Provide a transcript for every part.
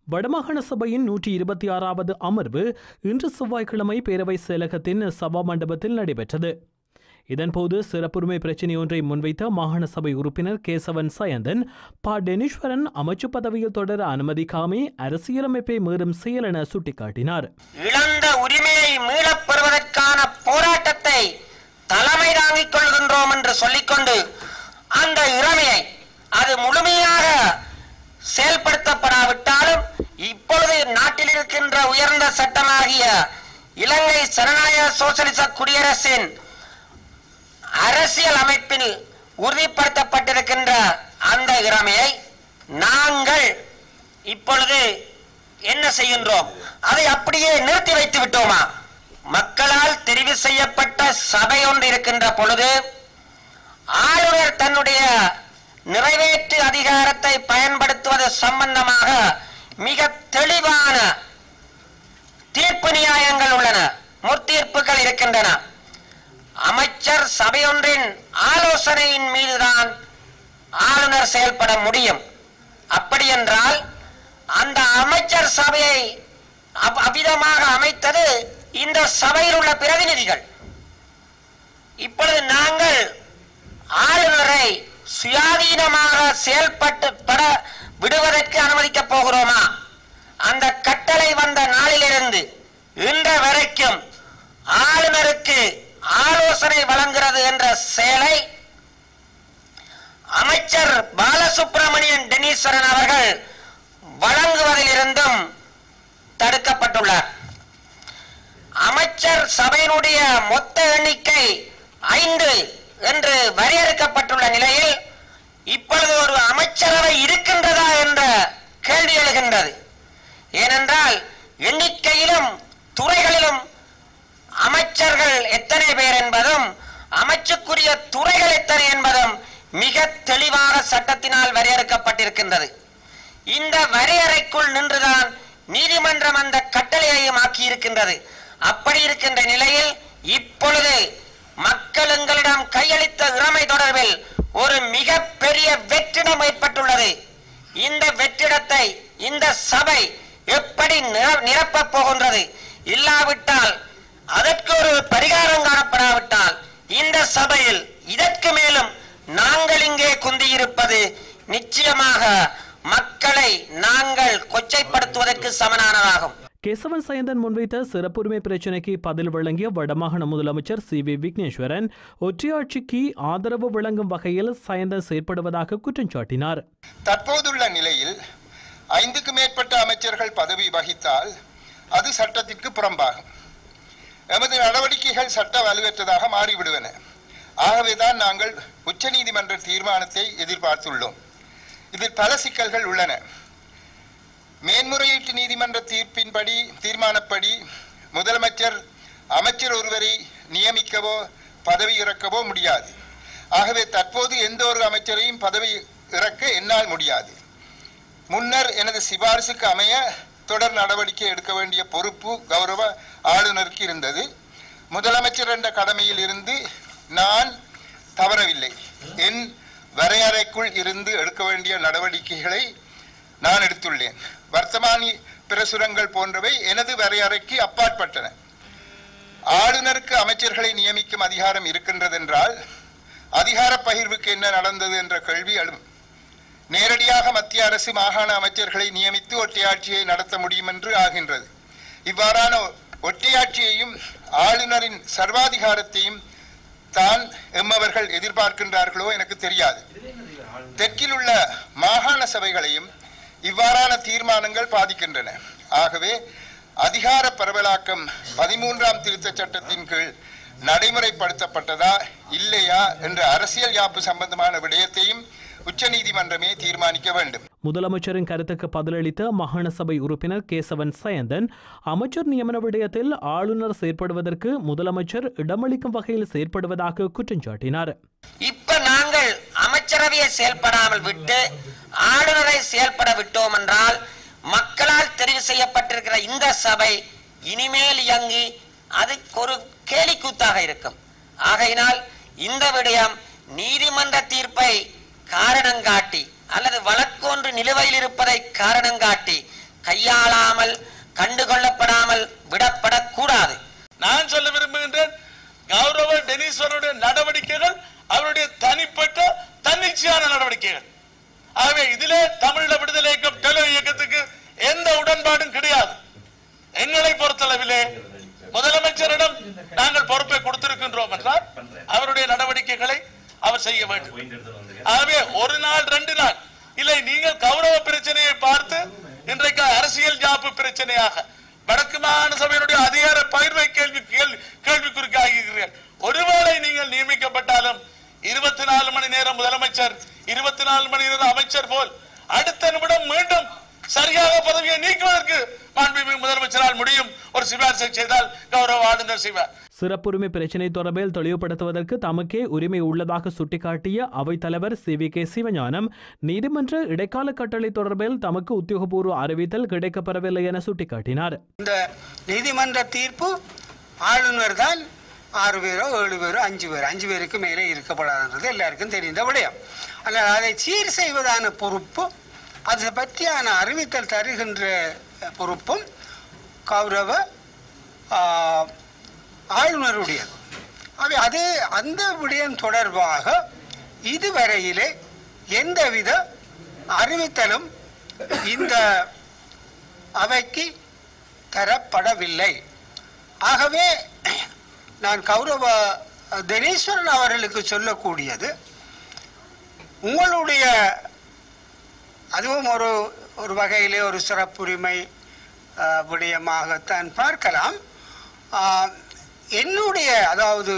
வடமாகாண சபையின் நூற்றி இருபத்தி ஆறாவது அமர்வு இன்று செவ்வாய்க்கிழமை பேரவை செயலகத்தின் சபா மண்டபத்தில் நடைபெற்றது இதன்போது சிறப்புரிமை பிரச்சினை ஒன்றை முன்வைத்த மாகாண சபை உறுப்பினர் கேசவன் சயந்தன் ப டெனீஸ்வரன் அமைச்சு பதவியில் தொடர அனுமதிக்காமே அரசியலமைப்பை மீறும் செயல் என சுட்டிக்காட்டினார் இழந்த உரிமையை மீளப் பெறுவதற்கான போராட்டத்தை தலைமை தாங்கிக் கொள்கின்றோம் என்று சொல்லிக்கொண்டு அந்த இறமையை அது முழுமையாக செயல்படுத்தப்படாவிட்டாலும் இப்பொழுது நாட்டில் இருக்கின்ற உயர்ந்த சட்டமாகிய இலங்கை ஜனநாயக சோசலிச குடியரசின் அரசியல் அமைப்பில் உறுதிப்படுத்தப்பட்டிருக்கின்ற அந்த இறமையை நாங்கள் இப்பொழுது என்ன செய்கின்றோம் அதை அப்படியே நிறுத்தி வைத்து விட்டோமா மக்களால் தெரிவு செய்யப்பட்ட சபை ஒன்று இருக்கின்ற பொழுது ஆளுநர் தன்னுடைய நிறைவேற்று அதிகாரத்தை பயன்படுத்துவது சம்பந்தமாக மிக தெளிவான தீர்ப்பு நியாயங்கள் உள்ளன முத்தீர்ப்புகள் இருக்கின்றன அமைச்சர் சபையொன்றின் ஆலோசனையின் மீதுதான் ஆளுநர் செயல்பட முடியும் அப்படி என்றால் அந்த அமைச்சர் சபையை அப்- அவ்விதமாக அமைத்தது இந்த சபையில் உள்ள பிரதிநிதிகள் இப்பொழுது நாங்கள் ஆளுநரை சுயாதீனமாக செயல்பட்டு பட விடுவதற்கு அனுமதிக்கப் போகிறோமா அந்த கட்டளை வந்த நாளிலிருந்து இன்ற வரைக்கும் ஆளுநருக்கு ஆலோசனை வழங்குகிறது என்ற செயலை அமைச்சர் பாலசுப்பிரமணியன் டெனீஸ்வரன் அவர்கள் வழங்குவதிலிருந்தும் தடுக்கப்பட்டுள்ளார் அமைச்சர் சபையினுடைய மொத்த எண்ணிக்கை ஐந்து என்று வரையறுக்கப்பட்டுள்ள நிலையில் இப்பொழுது ஒரு அமைச்சரவை இருக்கின்றதா என்ற கேள்வி எழுகின்றது ஏனென்றால் எண்ணிக்கையிலும் துறைகளிலும் அமைச்சர்கள் எத்தனை பேர் என்பதும் அமைச்சுக்குரிய துறைகள் எத்தனை என்பதும் மிக தெளிவாக சட்டத்தினால் வரையறுக்கப்பட்டிருக்கின்றது இந்த வரையறைக்குள் நின்றுதான் நீதிமன்றம் அந்த கட்டளையையும் ஆக்கியிருக்கின்றது அப்படி இருக்கின்ற நிலையில் இப்பொழுது மக்கள் எங்களிடம் கையளித்த இறமை தொடர்பில் ஒரு மிக பெரிய வெற்றிடம் ஏற்பட்டுள்ளது இந்த வெற்றிடத்தை இந்த சபை எப்படி நிர- நிரப்பப் போகின்றது இல்லாவிட்டால் அதற்கு ஒரு பரிகாரம் காணப்படாவிட்டால் இந்த சபையில் இதற்கு மேலும் நாங்கள் இங்கே குந்தியிருப்பது நிச்சயமாக மக்களை நாங்கள் கொச்சைப்படுத்துவதற்கு சமனானதாகும் கேசவன் சயந்தன் முன்வைத்த சிறப்புரிமை பிரச்சினைக்கு பதில் வழங்கிய வடமாகாண முதலமைச்சர் சி வி விக்னேஸ்வரன் ஒற்றையாட்சிக்கு ஆதரவு வழங்கும் வகையில் சயந்தன் செயற்படுவதாக குற்றம் சாட்டினார் தற்போதுள்ள நிலையில் ஐந்துக்கு மேற்பட்ட அமைச்சர்கள் பதவி வகித்தால் அது சட்டத்திற்கு புறம்பாகும் எமது நடவடிக்கைகள் சட்ட வலுவற்றதாக மாறிவிடுவன ஆகவேதான் நாங்கள் உச்சநீதிமன்ற தீர்மானத்தை எதிர்பார்த்துள்ளோம் இதில் பல சிக்கல்கள் உள்ளன மேன்முறையீட்டு நீதிமன்ற தீர்ப்பின்படி தீர்மானப்படி முதலமைச்சர் அமைச்சர் ஒருவரை நியமிக்கவோ பதவி இறக்கவோ முடியாது ஆகவே தற்போது எந்த ஒரு அமைச்சரையும் பதவி இறக்க என்னால் முடியாது முன்னர் எனது சிபாரிசுக்கு அமைய தொடர் நடவடிக்கை எடுக்க வேண்டிய பொறுப்பு கௌரவ ஆளுநருக்கு இருந்தது முதலமைச்சர் என்ற கடமையில் இருந்து நான் தவறவில்லை என் வரையறைக்குள் இருந்து எடுக்க வேண்டிய நடவடிக்கைகளை நான் எடுத்துள்ளேன் வர்த்தமானி பிரசுரங்கள் போன்றவை எனது வரையறைக்கு அப்பாற்பட்டன ஆளுநருக்கு அமைச்சர்களை நியமிக்கும் அதிகாரம் இருக்கின்றதென்றால் அதிகார பகிர்வுக்கு என்ன நடந்தது என்ற கேள்வி எழும் நேரடியாக மத்திய அரசு மாகாண அமைச்சர்களை நியமித்து ஒற்றையாட்சியை நடத்த முடியும் என்று ஆகின்றது இவ்வாறான ஒற்றையாட்சியையும் ஆளுநரின் சர்வாதிகாரத்தையும் தான் எம்மவர்கள் எதிர்பார்க்கின்றார்களோ எனக்கு தெரியாது தெற்கில் உள்ள மாகாண சபைகளையும் இவ்வாறான தீர்மானங்கள் பாதிக்கின்றன ஆகவே அதிகார பரவலாக்கம் பதிமூன்றாம் திருத்தச் சட்டத்தின் கீழ் நடைமுறைப்படுத்தப்பட்டதா இல்லையா என்ற அரசியல் யாப்பு சம்பந்தமான விடயத்தையும் உச்சநீதிமன்றமே தீர்மானிக்க வேண்டும் முதலமைச்சரின் கருத்துக்கு பதிலளித்த மாகாண சபை உறுப்பினர் கேசவன் சயந்தன் அமைச்சர் நியமன விடயத்தில் ஆளுநர் செயற்படுவதற்கு முதலமைச்சர் இடமளிக்கும் வகையில் செயற்படுவதாக குற்றம் சாட்டினார் இப்ப நாங்கள் அமைச்சரவையை செயல்படாமல் விட்டு ஆளுநரை செயல்பட விட்டோம் என்றால் மக்களால் தெரிவு செய்யப்பட்டிருக்கிற இந்த சபை இனிமேல் இயங்கி அது ஒரு கேலிக்கூத்தாக இருக்கும் ஆகையினால் இந்த விடயம் நீதிமன்ற தீர்ப்பை காரணம் காட்டி அல்லது வழக்கொன்று நிலுவையில் இருப்பதை காரணம் காட்டி கையாளாமல் கண்டுகொள்ளப்படாமல் விடப்படக்கூடாது நான் சொல்ல விரும்புகின்றேன் கௌரவ டெனிஸ்வருடைய நடவடிக்கைகள் அவருடைய தனிப்பட்ட தன்னிச்சையான நடவடிக்கைகள் ஆகவே இதிலே தமிழீழ விடுதலை இயக்கம் டெலோ இயக்கத்துக்கு எந்த உடன்பாடும் கிடையாது எங்களை பொறுத்தளவிலே முதலமைச்சரிடம் நாங்கள் பொறுப்பை கொடுத்திருக்கின்றோம் என்றால் அவருடைய நடவடிக்கைகளை அவர் செய்ய வேண்டும் ஆகவே ஒரு நாள் ரெண்டு நாள் இல்லை நீங்கள் கௌரவ பிரச்சனையை பார்த்து இன்றைக்கு அரசியல் ஜாப்பு பிரச்சனையாக வடக்கு மாகாண சபையினுடைய அதிகார பகிர்வை கேள்வி கேள்வி கேள்விக்குறிக்கு ஆகிறீர்கள் ஒருவேளை நீங்கள் நியமிக்கப்பட்டாலும் இருபத்தி நாலு மணி நேரம் முதலமைச்சர் இருபத்தி நாலு மணி நேரம் அமைச்சர் போல் அடுத்த நிமிடம் மீண்டும் சரியாக பதவியை நீக்குவதற்கு மாண்புமிகு முதலமைச்சரால் முடியும் ஒரு சிபாரிசை செய்தால் கௌரவ ஆளுநர் செய்வார் சிறப்புரிமை பிரச்சினை தொடர்பில் தெளிவுபடுத்துவதற்கு தமக்கே உரிமை உள்ளதாக சுட்டிக்காட்டிய அவைத்தலைவர் சி வி கே சிவஞானம் நீதிமன்ற இடைக்கால கட்டளை தொடர்பில் தமக்கு உத்தியோகபூர்வ அறிவித்தல் கிடைக்கப்பெறவில்லை என சுட்டிக்காட்டினார் இந்த நீதிமன்ற தீர்ப்பு ஆளுநர் தான் ஆறு பேரோ ஏழு பேரோ அஞ்சு பேர் அஞ்சு பேருக்கு மேலே இருக்கப்படாதுன்றது எல்லாருக்கும் தெரிந்த விடயம் ஆனால் அதை சீர் செய்வதான பொறுப்பு அது பற்றியான அறிவித்தல் தருகின்ற பொறுப்பும் கௌரவ ஆ, ஆளுநருடையது அவை அது அந்த விடயம் தொடர்பாக இதுவரையிலே எந்தவித அறிவித்தலும் இந்த அவைக்கு தரப்படவில்லை ஆகவே நான் கௌரவ தினேஸ்வரன் அவர்களுக்கு சொல்லக்கூடியது உங்களுடைய அதுவும் ஒரு ஒரு வகையிலே ஒரு சிறப்புரிமை அஹ், விடயமாகத்தான் பார்க்கலாம் ஆஹ், என்னுடைய அதாவது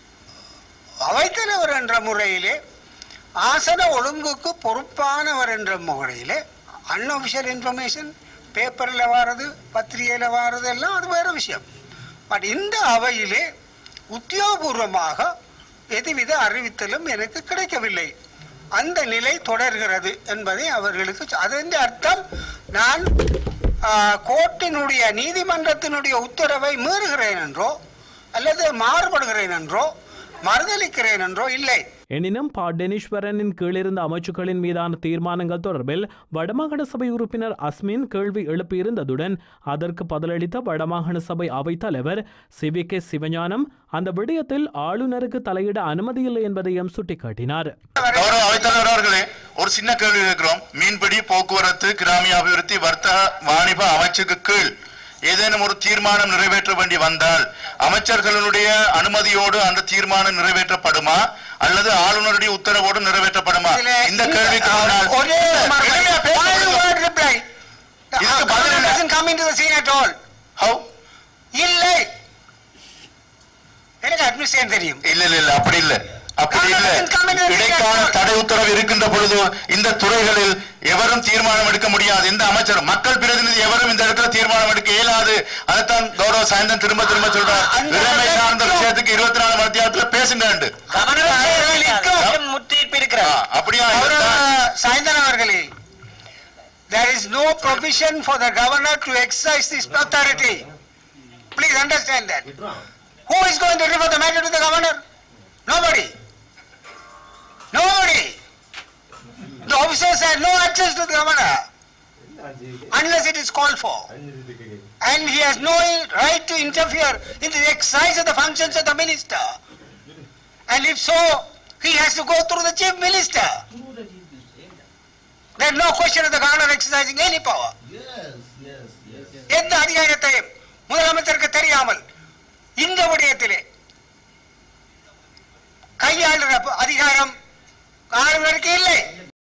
அவைத்தலைவர் என்ற முறையிலே ஆசன ஒழுங்குக்கு பொறுப்பானவர் என்ற முறையிலே அன்அஃபிஷியல் இன்ஃபர்மேஷன் பேப்பரில் வாரது பத்திரிகையில் வாரது எல்லாம் அது வேறு விஷயம் பட் இந்த அவையிலே உத்தியோகபூர்வமாக எதுவித அறிவித்தலும் எனக்கு கிடைக்கவில்லை அந்த நிலை தொடர்கிறது என்பதை அவர்களுக்கு சொ- அதன் அர்த்தம் நான் ஆ, கோர்ட்டினுடைய நீதிமன்றத்தினுடைய உத்தரவை மீறுகிறேன் என்றோ அல்லது மாறுபடுகிறேன் என்றோ மறுதளிக்கிறேன் என்றோ இல்லை எனினும் பா டெனிஸ்வரனின் கீழிருந்த அமைச்சுக்களின் மீதான தீர்மானங்கள் தொடர்பில் வடமாகாண சபை உறுப்பினர் அஸ்மின் கேள்வி எழுப்பியிருந்ததுடன் அதற்கு பதிலளித்த வடமாகாண சபை அவைத்தலைவர் சி வி கே சிவஞானம் அந்த விடயத்தில் ஆளுநருக்கு தலையிட அனுமதியில்லை என்பதையும் சுட்டிக்காட்டினார் கௌரவ அவைத்தலைவர் அவர்களே ஒரு சின்ன கேள்வி கேட்கிறோம் மீன்பிடி போக்குவரத்து கிராமிய அபிவிருத்தி வர்த்தக வாணிப அமைச்சுக்கு கீழ் ஏதேனும் ஒரு தீர்மானம் நிறைவேற்ற வேண்டி வந்தால் அமைச்சர்களுடைய அனுமதியோடு அந்த தீர்மானம் நிறைவேற்றப்படுமா அல்லது ஆளுநருடைய உத்தரவோடு நிறைவேற்றப்படுமா இதுல இந்த கேள்விக்கு முன்னால் ஒரே மறுபடி- எளிமையா பேச one முடியும். word reply. The இதுக்கு பதில் government என்ன? doesn't come into the scene at all. How? இல்லை எனக்கு அட்மினிஸ்ட்ரேஷன் தெரியும் இல்ல இல்ல இல்ல அப்படி இல்ல அப்படி இல்ல Government come into the இடைக்கால scene. தடை உத்தரவு இருக்கின்ற பொழுது இந்த துறைகளில் எவரும் தீர்மானம் எடுக்க முடியாது எந்த அமைச்சர் மக்கள் பிரதிநிதி எவரும் இந்த இடத்துல தீர்மானம் எடுக்க இயலாது அதைத்தான் கௌரவ சாயந்தரம் திரும்ப திரும்ப சொல்றார் அந்த இளமை சார்ந்த இடத்துல- விஷயத்துக்கு இருபத்தி நாலு மணி நேரத்துல பேசுங்க முத்தீர்ப்பு இருக்கிறது அப்படியா கௌரவ இருந்தால் சாய்ந்தன் அவர்களே there is no provision for the governor to exercise this authority please understand that who is going to refer the matter to the governor nobody nobody the officers had no access to the governor unless it is called for and he has no right to interfere in the exercise of the functions of the minister and if so he has to go through the chief minister There is no question of the governor exercising any power. எந்த அதிகாரத்தையும் முதலமைச்சருக்கு தெரியாமல் இந்த விடயத்திலே கையாளுகிற அதிகாரம் ஆளுநருக்கு இல்லை